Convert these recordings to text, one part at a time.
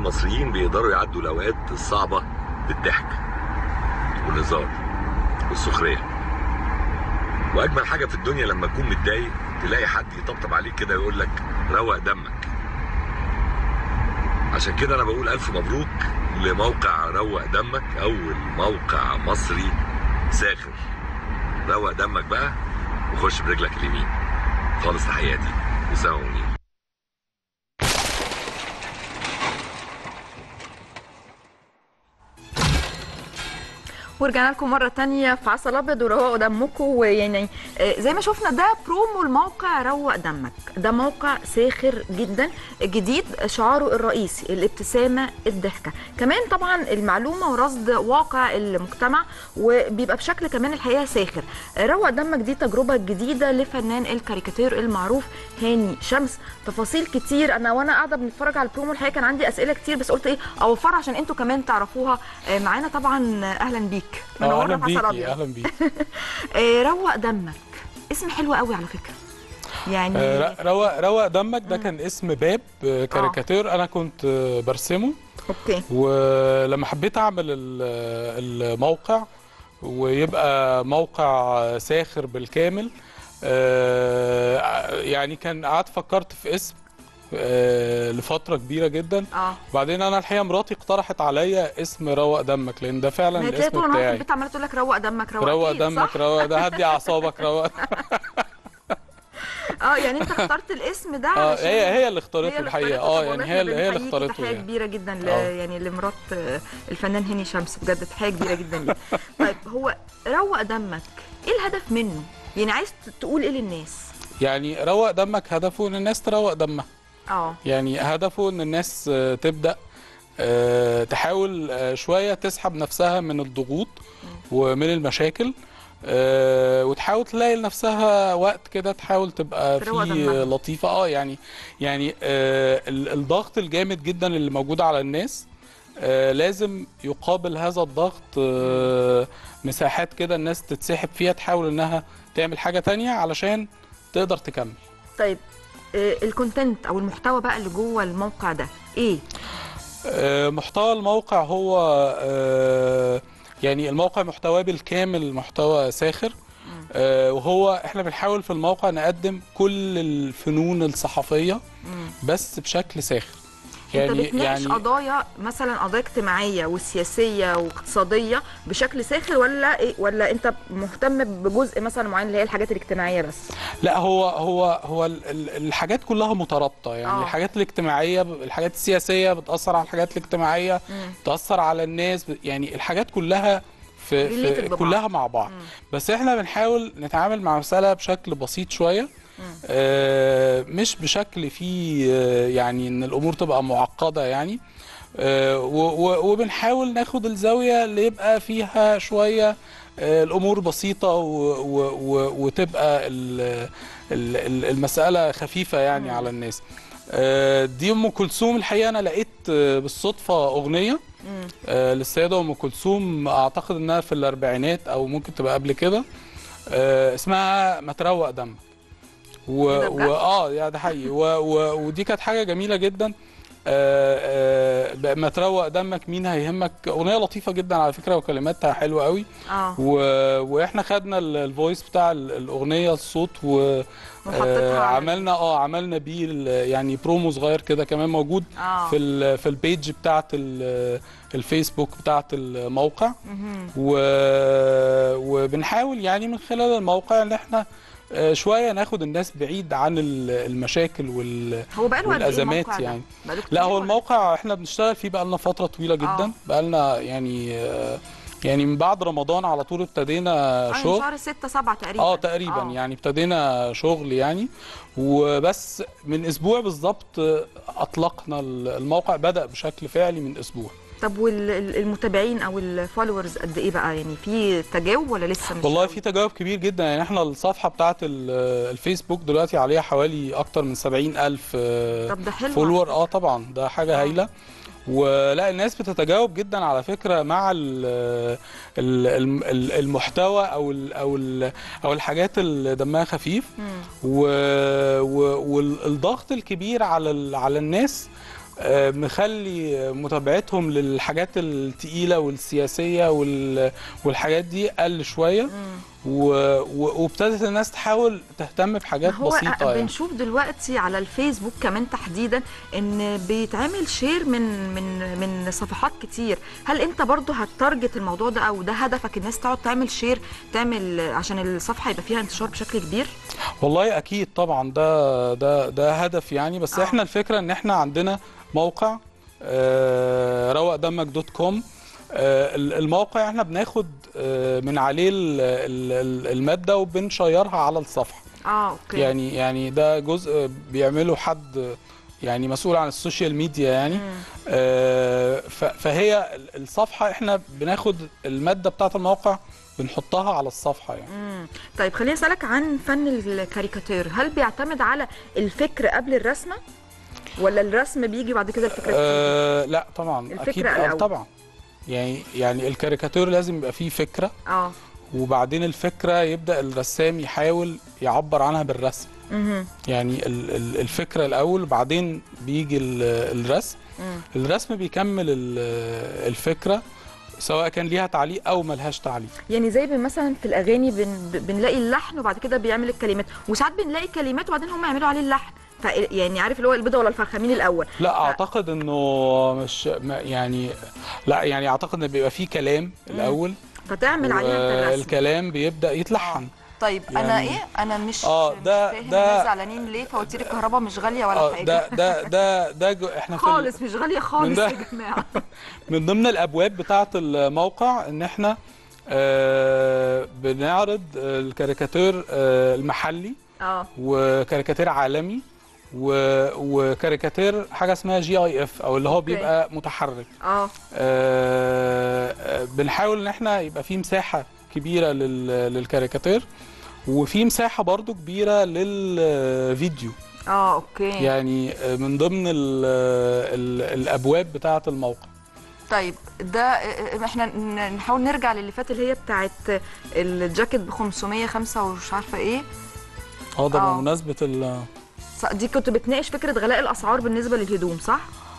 المصريين بيقدروا يعدوا الاوقات الصعبه بالضحك والهزار والسخريه واجمل حاجه في الدنيا لما تكون متضايق تلاقي حد يطبطب عليك كده ويقول لك روق دمك عشان كده انا بقول الف مبروك لموقع روق دمك اول موقع مصري ساخر روق دمك بقى وخش برجلك اليمين خالص تحياتي اسامه منير ورجعنا لكم مرة تانية في عسل أبيض وروقوا دمكم ويعني آه، زي ما شفنا ده برومو الموقع روق دمك ده موقع ساخر جدا جديد شعاره الرئيسي الابتسامة الضحكة كمان طبعا المعلومة ورصد واقع المجتمع وبيبقى بشكل كمان الحقيقة ساخر آه، روق دمك دي تجربة جديدة لفنان الكاريكاتير المعروف هاني شمس تفاصيل كتير انا وانا قاعده بنتفرج على البرومو الحقيقه كان عندي اسئله كتير بس قلت ايه اوفرها عشان انتوا كمان تعرفوها آه، معانا طبعا آه، اهلا بيك اه منورنا اهلا في عسل بيكي أبيض. اهلا بيكي آه، روق دمك اسم حلو قوي على فكره يعني آه، ر- روق روق دمك ده كان اسم باب آه، كاريكاتير انا كنت آه، برسمه اوكي ولما حبيت اعمل ال- الموقع ويبقى موقع ساخر بالكامل آه، يعني كان قعدت فكرت في اسم آه، لفتره كبيره جدا اه وبعدين انا الحقيقه مراتي اقترحت عليا اسم روق دمك لان ده فعلا ما هي تلاقي طول الاسم النهار في بتاعي البيت عماله تقول لك روق دمك روق روق أكيد، دمك صح؟ روق ده هدي اعصابك روق اه يعني انت اخترت الاسم ده اه علشان هي هي اللي هي اختارته اللي الحقيقه اختارته. اه طب يعني والله هي اللي هي اللي بنحييكي اختارته تحيه يعني كبيره جدا ل... آه. يعني لمرات آه، الفنان هاني شمس بجد تحيه كبيره جدا ليه طيب هو روق دمك ايه الهدف منه يعني عايز تقول ايه للناس يعني روق دمك هدفه ان الناس تروق دمها اه يعني هدفه ان الناس آه، تبدا آه، تحاول آه، شويه تسحب نفسها من الضغوط ومن المشاكل آه، وتحاول تلاقي لنفسها وقت كده تحاول تبقى تروق فيه دمها. لطيفه اه يعني يعني آه، ال- الضغط الجامد جدا اللي موجود على الناس آه، لازم يقابل هذا الضغط آه، مساحات كده الناس تتسحب فيها تحاول انها تعمل حاجه تانية علشان تقدر تكمل طيب آه، الكونتنت او المحتوى بقى اللي جوه الموقع ده ايه آه، محتوى الموقع هو آه، يعني الموقع محتواه بالكامل محتوى ساخر آه، وهو احنا بنحاول في الموقع نقدم كل الفنون الصحفية بس بشكل ساخر انت بتناقش قضايا مثلا قضايا اجتماعيه وسياسيه واقتصاديه بشكل ساخر ولا ايه ولا انت مهتم بجزء مثلا معين اللي هي الحاجات الاجتماعيه بس لا هو هو هو ال- ال- الحاجات كلها مترابطه يعني آه. أوه. الحاجات الاجتماعيه الحاجات السياسيه بتاثر على الحاجات الاجتماعيه بتاثر على الناس ب- يعني الحاجات كلها في, Related في ببعض. كلها مع بعض بس احنا بنحاول نتعامل مع مسألة بشكل بسيط شويه آه مش بشكل فيه آه يعني ان الامور تبقى معقده يعني آه و- و- وبنحاول ناخد الزاويه اللي يبقى فيها شويه آه الامور بسيطه و- و- و- وتبقى ال- ال- ال- المساله خفيفه يعني على الناس آه دي ام كلثوم الحقيقه انا لقيت آه بالصدفه اغنيه آه للسيده ام كلثوم اعتقد انها في الاربعينات او ممكن تبقى قبل كده آه اسمها ما تروق دمك و... إيه ده بجد؟ و... اه يا ده حقيقي و... و... ودي كانت حاجه جميله جدا آه آه ب- ما تروق دمك مين هيهمك اغنيه لطيفه جدا على فكره وكلماتها حلوه قوي اه و... واحنا خدنا ال- الفويس بتاع ال- الاغنيه الصوت و وحطيتها آه على- عملنا اه عملنا بيه ال- يعني برومو صغير كده كمان موجود اه في ال في البيج بتاعت ال- الفيسبوك بتاعت الموقع مهم. و... وبنحاول يعني من خلال الموقع ان احنا آه، شويه ناخد الناس بعيد عن ال- المشاكل وال... هو بقاله قد ايه والأزمات الموقع ده؟ يعني. بقاله كتير لا هو ولا- الموقع احنا بنشتغل فيه بقالنا فتره طويله جدا آه. بقالنا يعني آه، يعني من بعد رمضان على طول ابتدينا اه يعني شغل شهر 6 7 تقريبا اه تقريبا آه. يعني ابتدينا شغل يعني وبس من اسبوع بالظبط آه، اطلقنا ال- الموقع بدا بشكل فعلي من اسبوع طب والمتابعين او الفولورز قد ايه بقى يعني في تجاوب ولا لسه مش والله قوي؟ في تجاوب كبير جدا يعني احنا الصفحه بتاعت ال- الفيسبوك دلوقتي عليها حوالي اكتر من 70 الف طب ده حلو فولور اه طبعا ده حاجه آه. هايله ولا الناس بتتجاوب جدا على فكره مع ال ال ال المحتوى او ال او ال او الحاجات اللي دمها خفيف مم. و و والضغط الكبير على ال على الناس آه، مخلي متابعتهم للحاجات التقيله والسياسيه وال- والحاجات دي قل شويه و- و- وابتدت الناس تحاول تهتم بحاجات ما هو بسيطه يعني. بنشوف دلوقتي على الفيسبوك كمان تحديدا ان بيتعمل شير من من من صفحات كتير هل انت برضو هتارجت الموضوع ده او ده هدفك الناس تقعد تعمل شير تعمل عشان الصفحه يبقى فيها انتشار بشكل كبير والله اكيد طبعا ده ده ده هدف يعني بس آه. احنا الفكره ان احنا عندنا موقع آه، روق دمك دوت كوم آه، ال- الموقع احنا بناخد آه، من عليه ال- ال- ال- الماده وبنشيرها على الصفحه اه اوكي يعني يعني ده جزء بيعمله حد يعني مسؤول عن السوشيال ميديا يعني آه، ف- فهي ال- الصفحه احنا بناخد الماده بتاعه الموقع بنحطها على الصفحه يعني مم. طيب خليني اسالك عن فن الكاريكاتير هل بيعتمد على الفكر قبل الرسمه ولا الرسم بيجي بعد كده الفكره بتيجي؟ أه لا طبعا الفكرة اكيد آه الأول. طبعا يعني يعني الكاريكاتير لازم يبقى فيه فكره اه وبعدين الفكره يبدا الرسام يحاول يعبر عنها بالرسم مهم. يعني ال- ال- الفكره الاول وبعدين بيجي ال- الرسم مم. الرسم بيكمل ال- الفكره سواء كان ليها تعليق او ملهاش تعليق يعني زي بن- مثلا في الاغاني بن بنلاقي اللحن وبعد كده بيعمل الكلمات وساعات بنلاقي كلمات وبعدين هم يعملوا عليه اللحن ف يعني عارف اللي هو البيضه ولا الفرخه مين الاول لا اعتقد انه مش ما- يعني لا يعني اعتقد ان بيبقى فيه كلام الاول فتعمل عليها انت الرسم والكلام بيبدا يتلحن طيب انا يعني- ايه انا مش آه، ده- مش فاهم ده- الناس زعلانين ليه فواتير الكهرباء مش غاليه ولا اه حاجه ده ده ده ده جو احنا في ال- خالص مش غاليه خالص ده- يا جماعه من ضمن الابواب بتاعه الموقع ان احنا آه بنعرض الكاريكاتير آه المحلي اه وكاريكاتير عالمي و- وكاريكاتير حاجه اسمها جي اي اف او اللي هو أوكي. بيبقى متحرك اه آه آه، بنحاول ان احنا يبقى في مساحه كبيره لل- للكاريكاتير وفي مساحه برضو كبيره للفيديو اه اوكي يعني آه، من ضمن ال ال الابواب بتاعه الموقع طيب ده آه، احنا ن- نحاول نرجع للي فات اللي هي بتاعت الجاكيت ب 505 ومش عارفه ايه اه ده آه. بمناسبه ال ص- دي كنت بتناقش فكره غلاء الاسعار بالنسبه للهدوم صح؟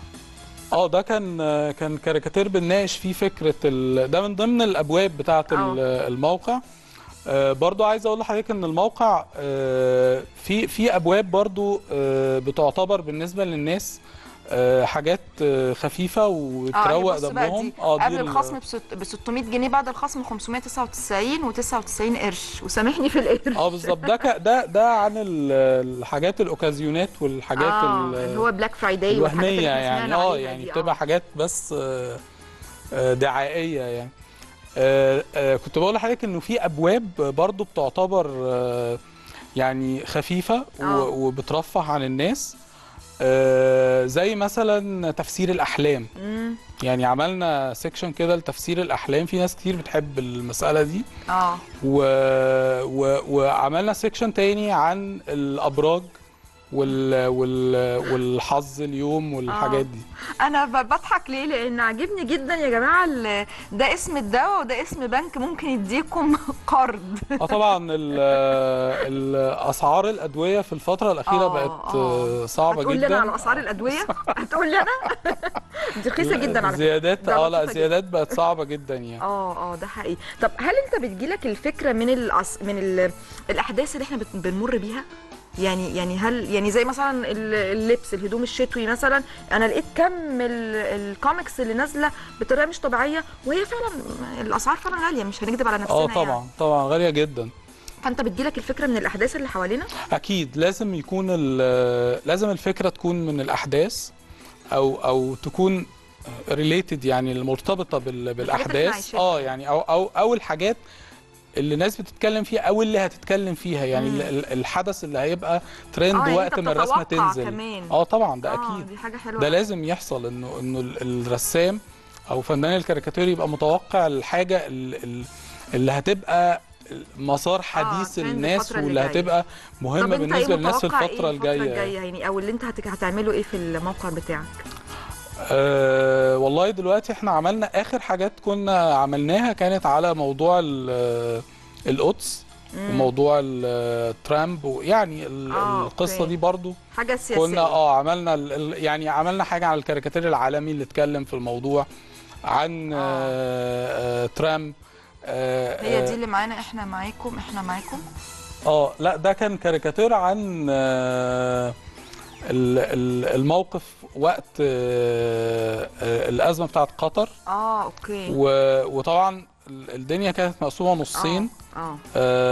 اه ده كان كان كاريكاتير بنناقش فيه فكره ال... ده من ضمن الابواب بتاعه ال- الموقع آه برضو عايز اقول لحضرتك ان الموقع آه في في ابواب برضو آه بتعتبر بالنسبه للناس آه حاجات آه خفيفه وتروق بص بقى دمهم دي اه دي قبل ال- الخصم ب 600 جنيه بعد الخصم 599 و99 قرش وسامحني في القرش اه بالظبط ده ك- ده ده عن ال- الحاجات الاوكازيونات والحاجات اه ال- اللي هو بلاك فرايداي الوهميه يعني اه يعني بتبقى حاجات بس آه، آه، دعائيه يعني آه، آه، كنت بقول لحضرتك انه في ابواب برضو بتعتبر آه، يعني خفيفه و- آه. وبترفه عن الناس آه، زي مثلا تفسير الاحلام امم يعني عملنا سيكشن كده لتفسير الاحلام في ناس كتير بتحب المساله دي اه و... و... وعملنا سيكشن تاني عن الابراج وال... وال... والحظ اليوم والحاجات دي انا ب- بضحك ليه لان عاجبني جدا يا جماعه ال- ده اسم الدواء وده اسم بنك ممكن يديكم قرض اه طبعا ال... ال... اسعار الادويه في الفتره الاخيره آه، بقت آه. آه، صعبه هتقول جدا لي انا على اسعار الادويه هتقول لي انا دي رخيصه جدا على فكره زيادات ده اه لا لطيفة زيادات بقت صعبه جدا يعني اه اه ده حقيقي طب هل انت بتجيلك الفكره من الأص... من ال... الاحداث اللي احنا بت... بنمر بيها يعني يعني هل يعني زي مثلا ال- اللبس الهدوم الشتوي مثلا انا لقيت كم ال- الكوميكس اللي نازله بطريقه مش طبيعيه وهي فعلا الاسعار فعلا غاليه مش هنكذب على نفسنا اه يعني. طبعا طبعا غاليه جدا فانت بتجيلك الفكره من الاحداث اللي حوالينا اكيد لازم يكون ال- لازم الفكره تكون من الاحداث او او تكون ريليتد يعني المرتبطه بال- اللي احنا بالاحداث عايشينها. اه يعني او او او الحاجات اللي الناس بتتكلم فيها او اللي هتتكلم فيها يعني مم. ال- ال- الحدث اللي هيبقى ترند آه، يعني وقت أنت ما الرسمه بتتوقع تنزل كمان. اه طبعا ده آه، اكيد دي حاجه حلوه ده لازم يحصل انه انه ال- الرسام او فنان الكاريكاتير يبقى متوقع الحاجه ال- ال- اللي هتبقى مسار حديث ترند الناس الفترة اللي واللي جاية. هتبقى طب مهمه انت بالنسبه ايه للناس في متوقع الفتره ايه الفتره الجايه الجايه يعني او اللي انت هتك... هتعمله ايه في الموقع بتاعك أه والله دلوقتي احنا عملنا اخر حاجات كنا عملناها كانت على موضوع ال- القدس وموضوع الترامب ويعني ال- آه، القصه أوكي. دي برضو حاجه سياسيه كنا اه عملنا ال- ال- يعني عملنا حاجه على الكاريكاتير العالمي اللي اتكلم في الموضوع عن آه. آه. آه ترامب آه هي دي آه، اللي معانا احنا معاكم احنا معاكم اه لا ده كان كاريكاتير عن آه ال- ال- الموقف وقت آه آه الازمه بتاعت قطر اه اوكي و- وطبعا ال- الدنيا كانت مقسومه نصين اه آه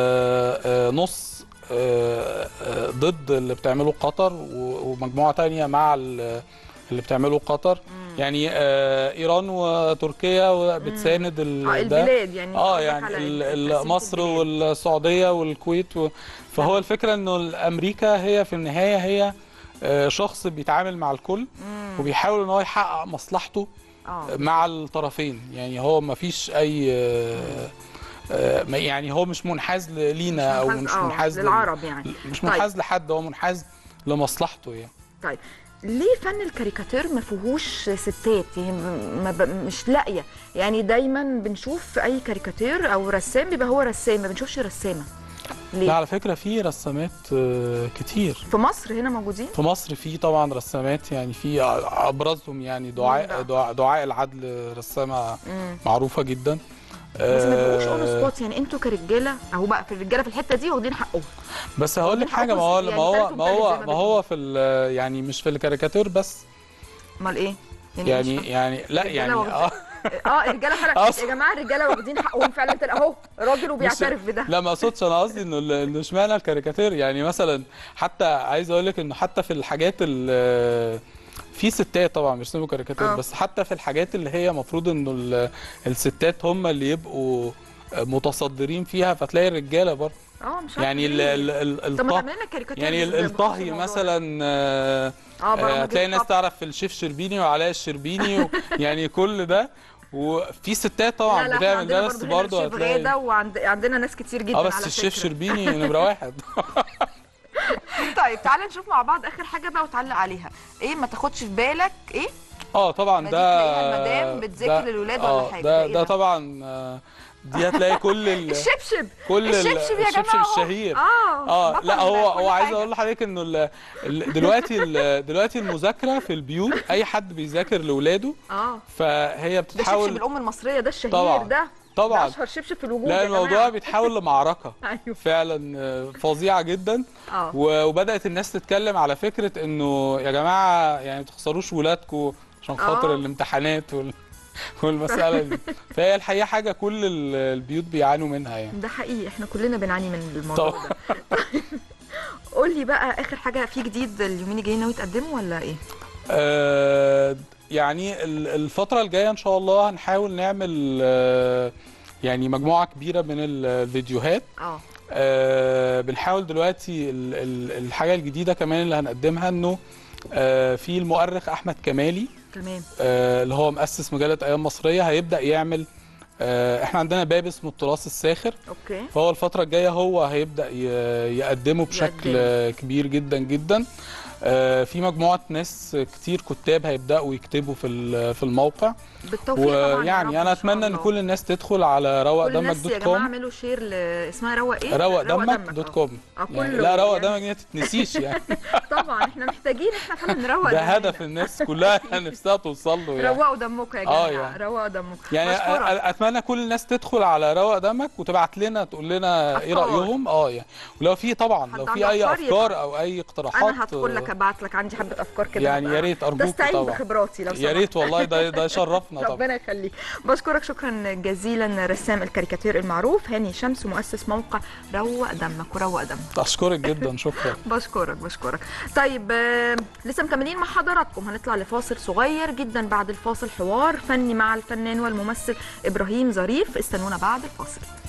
آه نص آه آه ضد اللي بتعمله قطر و- ومجموعه تانية مع ال- اللي بتعمله قطر يعني آه ايران وتركيا بتساند ال- اه ده البلاد يعني اه قصدك يعني على ال- ال- تقسيمة مصر البلاد. والسعوديه والكويت و... فهو الفكره انه امريكا هي في النهايه هي آه، شخص بيتعامل مع الكل مم. وبيحاول ان هو يحقق مصلحته اه مع الطرفين يعني هو ما فيش اي آه، آه، ما- يعني هو مش منحاز ل- لينا او مش آه، منحاز لل- للعرب يعني مش طيب. منحاز لحد هو منحاز لمصلحته يعني طيب ليه فن الكاريكاتير ما فيهوش ستات يعني م- ما ب... مش لاقيه يعني دايما بنشوف في اي كاريكاتير او رسام بيبقى هو رسام ما بنشوفش رسامه لا ليه على فكره في رسامات آه، كتير في مصر هنا موجودين في مصر في طبعا رسامات يعني في ابرزهم يعني مين دعاء بقى؟ دعاء, دعاء العدل رسامه مم. معروفه جدا بس ما بيبقوش آه، اون سبوت يعني انتوا كرجاله اهو بقى في الرجاله في الحته دي واخدين حقهم بس هقول لك واخدين حاجه ما هو حقهم ما هو يعني ما هو تالت ما هو في ال- يعني مش في الكاريكاتير بس امال ايه؟ يعني مش يعني لا الرجالة يعني واخدين- اه اه الرجاله فعلا أصل- يا جماعه الرجاله واخدين حقهم فعلا تلاقي اهو راجل وبيعترف بده لا ما اقصدش انا قصدي انه ال- انه اشمعنى الكاريكاتير يعني مثلا حتى عايز اقول لك انه حتى في الحاجات ال في ستات طبعا مش اسمه كاريكاتير آه. بس حتى في الحاجات اللي هي المفروض انه ال- الستات هم اللي يبقوا متصدرين فيها فتلاقي الرجاله برضه اه مش عارفه يعني ال ليه. ال ال طب ما الطه تعمل لنا كاريكاتير يعني ال- بخصوص الطهي الموضوع ده. مثلا آه، اه آه، برامج هتلاقي ناس الطبخ. تعرف في الشيف شربيني وعلاء الشربيني و- يعني كل ده وفي ستات طبعا لا لا احنا بتعمل عندنا ده بس برضه برضه هنا الشيف هتلاقي غاده وعندنا ناس كتير جدا اه بس على الشيف فكرة. شربيني نمره واحد طيب تعالى نشوف مع بعض اخر حاجه بقى وتعلق عليها ايه ما تاخدش في بالك ايه اه طبعا ما ده دي تلاقيها المدام بتذاكر ده- للولاد ولا آه، حاجة، ده ده إيه ده ده؟ طبعا آه، دي هتلاقي كل ال... الشبشب كل ال- الشبشب يا الشبشب جماعه أهو. الشهير اه اه بطل لا هو كل هو عايز حاجة. اقول لحضرتك انه ال... ال- دلوقتي ال... دلوقتي المذاكره في البيوت اي حد بيذاكر لاولاده اه فهي ده شبشب بتتحول الام المصريه ده الشهير طبعاً. ده ده طبعا اشهر شبشب في الوجود لا يا الموضوع جماعة. بيتحول لمعركه ايوه فعلا آه، فظيعه جدا اه و- وبدات الناس تتكلم على فكره انه يا جماعه يعني ما تخسروش ولادكم عشان خاطر آه. الامتحانات وال... والمساله دي فهي الحقيقه حاجه كل ال- البيوت بيعانوا منها يعني ده حقيقي احنا كلنا بنعاني من الموضوع طبعاً. ده قول لي بقى اخر حاجه في جديد اليومين الجايين ناوي تقدمه ولا ايه آه، يعني ال- الفترة الجاية إن شاء الله هنحاول نعمل آه، يعني مجموعة كبيرة من الفيديوهات اه آه، بنحاول دلوقتي ال- ال- الحاجة الجديدة كمان اللي هنقدمها إنه آه، في المؤرخ أحمد كمالي تمام آه، اللي هو مؤسس مجلة أيام مصرية هيبدأ يعمل آه، احنا عندنا باب اسمه التراث الساخر اوكي فهو الفترة الجاية هو هيبدأ ي- يقدمه بشكل يقدمه. كبير جدا جدا آه، في مجموعة ناس كتير كتاب هيبدأوا يكتبوا في ال- في الموقع بالتوفيق طبعا يا رب ويعني أنا إن شاء أتمنى إن الله. كل الناس تدخل على روق كل دمك الناس دوت يا جماعه كوم اعملوا شير ل... اسمها روق ايه روق دمك دوت آه. كوم اه يعني كله لا روق يعني. دمك دي ما تتنسيش يعني طبعا احنا محتاجين احنا فعلا نروق ده دمنا. هدف الناس كلها نفسها توصل له يعني روقوا دمكم يا جماعه آه يعني. روقوا دمكم يعني بشكرك. أ- اتمنى كل الناس تدخل على روق دمك وتبعت لنا تقول لنا ايه أفكار. رايهم اه يعني ولو في طبعا حد لو عنده في اي أفكار افكار او اي اقتراحات انا هدخل لك ابعت لك عندي حبه افكار كده يعني هبقى يا ريت ارجوك تستعين طبعا بخبراتي لو يا سمحت. ريت والله ده ده يشرفنا طبعا ربنا يخليك بشكرك شكرا جزيلا رسام الكاريكاتير المعروف هاني شمس مؤسس موقع روق دمك وروق دمك اشكرك جدا شكرا بشكرك بشكرك طيب آه، لسه مكملين مع حضراتكم هنطلع لفاصل صغير جدا بعد الفاصل حوار فني مع الفنان والممثل ابراهيم ظريف استنونا بعد الفاصل